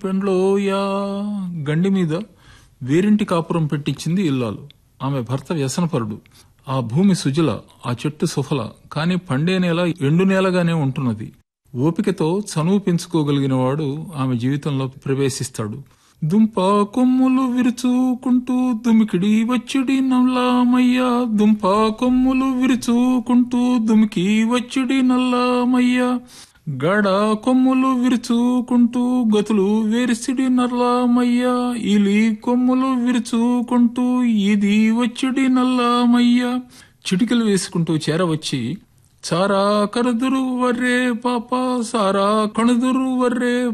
పెండ్లోయా గండి మీద వేరింటి కాపురం పెట్టించింది ఇల్లాలు ఆమె భర్త వ్యసనపరుడు ఆ భూమి సుజల ఆ చెట్టు సుఫల కాని పండే నేల ఎండు నేలగానే ఉంటున్నది ఓపికతో చనువు పెంచుకోగలిగిన వాడు ఆమె జీవితంలో ప్రవేశిస్తాడు దుంప కొమ్ములు విరుచుకుంటూ దుమికిడి వచ్చిడి నల్లామయ్య దుంప కొమ్ములు విరుచుకుంటూ దుమికి వచ్చిడి నల్లామయ్య గడ కొమ్ములు విరుచుకుంటూ గతులు వేరిసిడి నల్లామయ్య ఇలి కొమ్ములు విరుచుకుంటూ ఇది వచ్చిడి నల్లామయ్య చిటికలు వేసుకుంటూ చేరవచ్చి చారా కనుదురు వర్రే పాప సారా కణుదురు వర్రే